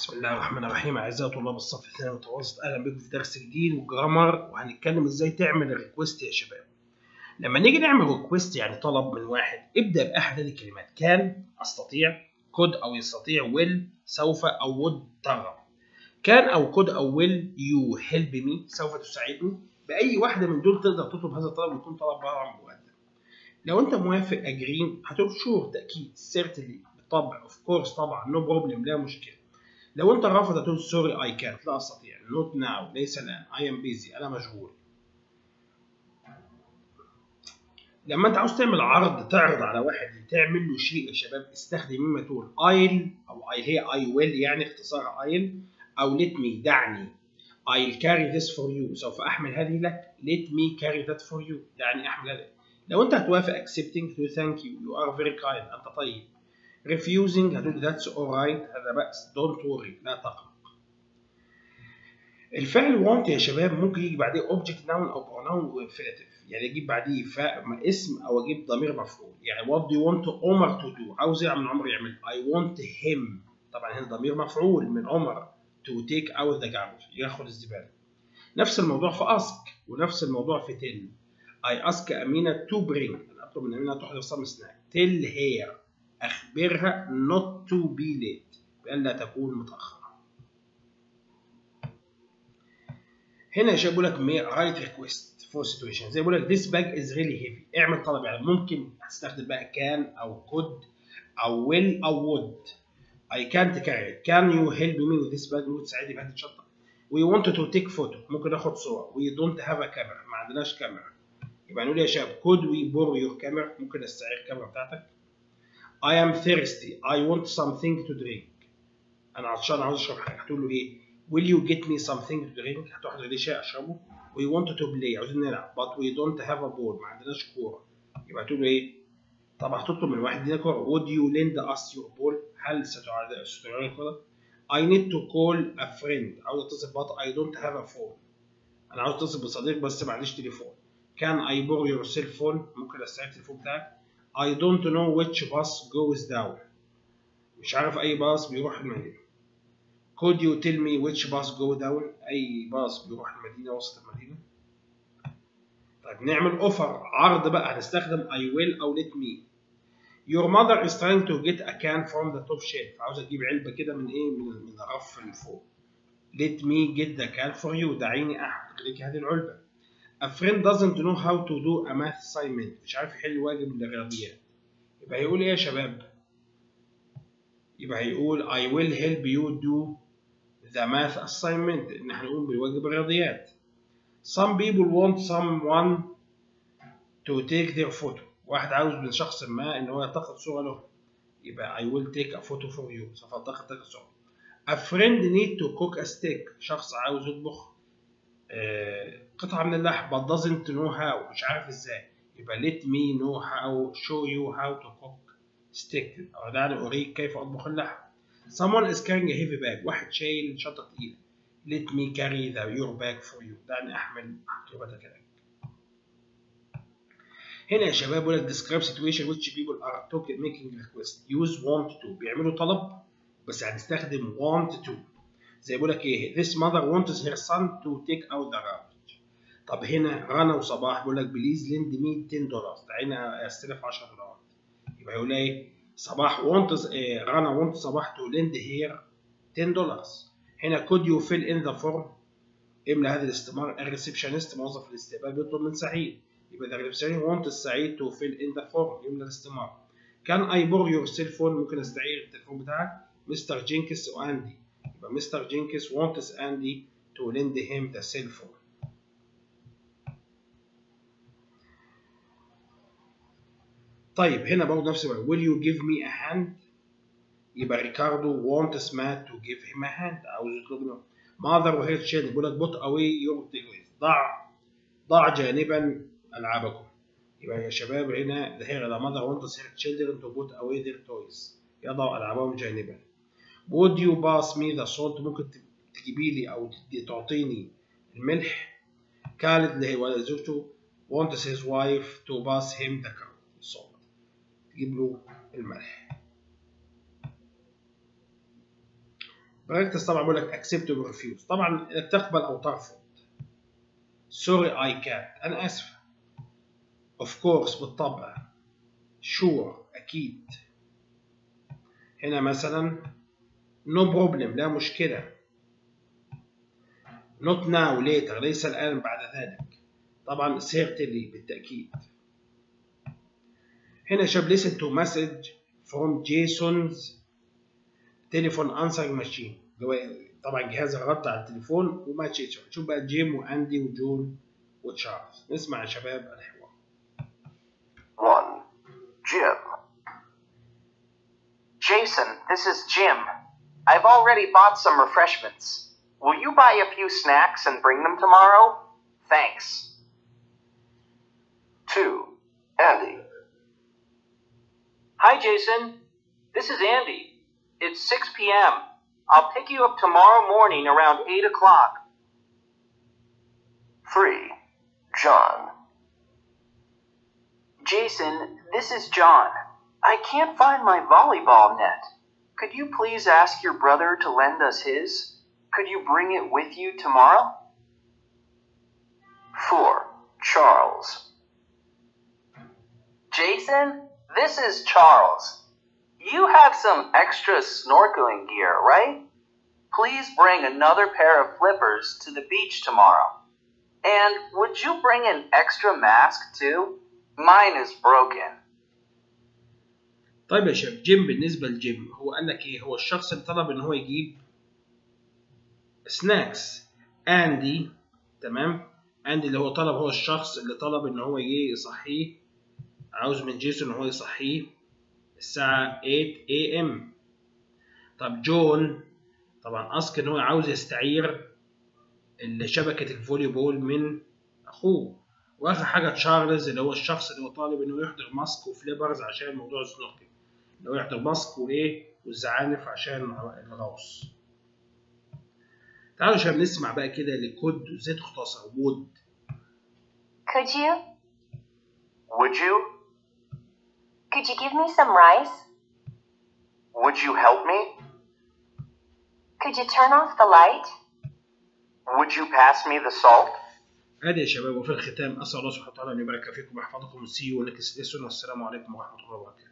بسم الله الرحمن الرحيم اعزائي طلاب الصف الثاني المتوسط اهلا بكم في درس جديد وجرامر وهنتكلم ازاي تعمل الريكوست يا شباب لما نيجي نعمل ريكوست يعني طلب من واحد ابدا باحد هذه الكلمات كان استطيع كود او يستطيع ويل سوف او ود ترغب كان او كود او ويل يو هيلب مي سوف تساعدني باي واحده من دول تقدر تطلب هذا الطلب ويكون طلب طبعا مقدم لو انت موافق اجرين هتقول شور تاكيد سيرتلي بالطبع اوف كورس طبعا نو no بروبلم لا مشكله لو انت رافض هتقول سوري اي كانت لا استطيع نوت ناو ليس الان اي ام بيزي انا مشغول لما انت عاوز تعمل عرض تعرض على واحد تعمل له شيء يا شباب استخدم اما تقول ايل او اي هي اي ويل يعني اختصار ايل او let me دعني I'll carry this for you سوف احمل هذه لك let me carry that for you دعني احمل هذا لو انت هتوافق accepting to thank you you are very kind انت طيب refusing هتقول that's alright هذا بأس don't worry لا تقلق الفعل want يا شباب ممكن يجي بعديه object noun او pronoun infinitive يعني اجيب بعديه اسم او اجيب ضمير مفعول يعني what do you want عمر to do عاوز ايه من عمر يعمل I want him طبعا هنا ضمير مفعول من عمر to take out the garbage ياخد الزبالة نفس الموضوع في ask ونفس الموضوع في tell I ask أمينة to bring أنا أطلب من أمينة تحضر some snack tell her أخبرها not to be late بألا تكون متأخرة هنا يا شباب بقول لك write request for situation زي بقول لك this bag is really heavy اعمل طلب يعني ممكن هتستخدم بقى can أو could أو will أو would I can't carry it can you help me with this bag وتساعدني بهذه الشنطة we want to take photo ممكن ناخد صور we don't have a camera ما عندناش كاميرا يبقى نقول يا شباب could we borrow your camera ممكن استعير الكاميرا بتاعتك I am thirsty. I want something to drink. أنا عطشان عاوز أشرب حاجة. هتقول له إيه؟ Will you get me something to drink؟ هتحضر لي شيء أشربه. We want to play. عاوزين نلعب. But we don't have a ball. ما عندناش كورة. يبقى هتقول له إيه؟ طبعا هتطلب من واحد يدينا كورة. Would you lend us your ball؟ هل ستعير الكورة؟ I need to call a friend. عاوز أتصل but I don't have a phone. أنا عاوز أتصل بصديق بس ما عنديش تليفون. Can I borrow your cell phone؟ ممكن أستعير التليفون بتاعك؟ I don't know which bus goes down. مش عارف أي باص بيروح المدينة. Could you tell me which bus go down؟ أي باص بيروح المدينة وسط المدينة. طيب نعمل اوفر عرض بقى هنستخدم I will أو let me. Your mother is trying to get a can from the top shelf. عاوزة تجيب علبة كده من إيه؟ من من الرف اللي فوق. Let me get the can for you. دعيني أحضر لك هذه العلبة. A friend doesn't know how to do a math assignment مش عارف يحل واجب من الرياضيات يبقى هيقول ايه يا شباب يبقى هيقول I will help you do the math assignment ان احنا نقوم بواجب الرياضيات some people want someone to take their photo واحد عاوز من شخص ما ان هو يلتقط صورة له يبقى I will take a photo for you سوف التقط لك صورة a friend need to cook a steak شخص عاوز يطبخ قطعة من اللحم but doesn't know how مش عارف ازاي يبقى let me know how show you how to cook steak أو دعني أريك كيف أطبخ اللحم someone is carrying a heavy bag واحد شايل شنطة تقيلة let me carry the your bag for you دعني أحمل حقيبتك لك هنا يا شباب بيقول لك describe situation which people are talking making request use want to بيعملوا طلب بس هنستخدم want to زي بيقول لك ايه this mother wants her son to take out the garbage طب هنا رنا وصباح بيقول لك بليز لند مي 10 دولار تعالى استلف 10 دولار يبقى يقول ايه صباح wants إيه رنا wants صباح to lend her 10 دولار هنا could you fill in the form املى هذا الاستمارة الريسبشنست موظف الاستقبال بيطلب من سعيد يبقى the receptionist wants سعيد to fill in the form يملى الاستمارة كان I borrow your cell phone ممكن استعير التليفون بتاعك مستر جينكس واندي يبقى مستر جينكس wants أندي to lend him the cell phone. طيب هنا برضه نفس الوقت will you give me a hand يبقى ريكاردو wants Matt to give him a hand عاوز يطلب له mother وهي تشيل بيقول لك put away your toys ضع ضع جانبا ألعابكم يبقى يا شباب هنا the here the mother wants her children to put away their toys يضع ألعابهم جانبا would you pass me the salt ممكن تجيبي لي او تعطيني الملح خالد اللي هو زوجته wants his wife to pass him the salt تجيب له الملح براكتس طبعا بقول لك accept or refuse طبعا انك تقبل او ترفض sorry I can't انا اسف of course بالطبع sure اكيد هنا مثلا no problem لا مشكلة not now later ليس الآن بعد ذلك طبعا certainly بالتأكيد هنا شاب listen to message from Jason's telephone answering machine اللي هو طبعا جهاز الرد على التليفون وما تشيتش شوف بقى جيم واندي وجون وتشارلز نسمع يا شباب الحوار 1. Jim. Jason, this is Jim. I've already bought some refreshments. Will you buy a few snacks and bring them tomorrow? Thanks. 2. Andy. Hi, Jason. This is Andy. It's 6 p.m. I'll pick you up tomorrow morning around 8 o'clock. 3. John. Jason, this is John. I can't find my volleyball net. Could you please ask your brother to lend us his? Could you bring it with you tomorrow? 4. Charles. Jason, this is Charles. You have some extra snorkeling gear, right? Please bring another pair of flippers to the beach tomorrow. And would you bring an extra mask too? Mine is broken. طيب يا شباب جيم بالنسبة لجيم هو قال لك ايه هو الشخص اللي طلب ان هو يجيب سناكس اندي تمام اندي اللي هو طلب هو الشخص اللي طلب ان هو يجي يصحيه عاوز من جيسون ان هو يصحيه الساعة 8 اي ام طب جون طبعا اسك ان هو عاوز يستعير شبكة الفولي بول من اخوه واخر حاجة تشارلز اللي هو الشخص اللي هو طالب انه يحضر ماسك وفليبرز عشان موضوع السنوركل اللي هو يحضر ماسك وايه والزعانف عشان الغوص تعالوا يا شباب نسمع بقى كده لكود ازاي تختصر وود Could you? Would you? Could you give me some rice? Would you help me? Could you turn off the light? Would you pass me the salt? ادي يا شباب وفي الختام اسال الله سبحانه وتعالى ان يبارك فيكم ويحفظكم وسي ونكس والسلام عليكم ورحمه الله وبركاته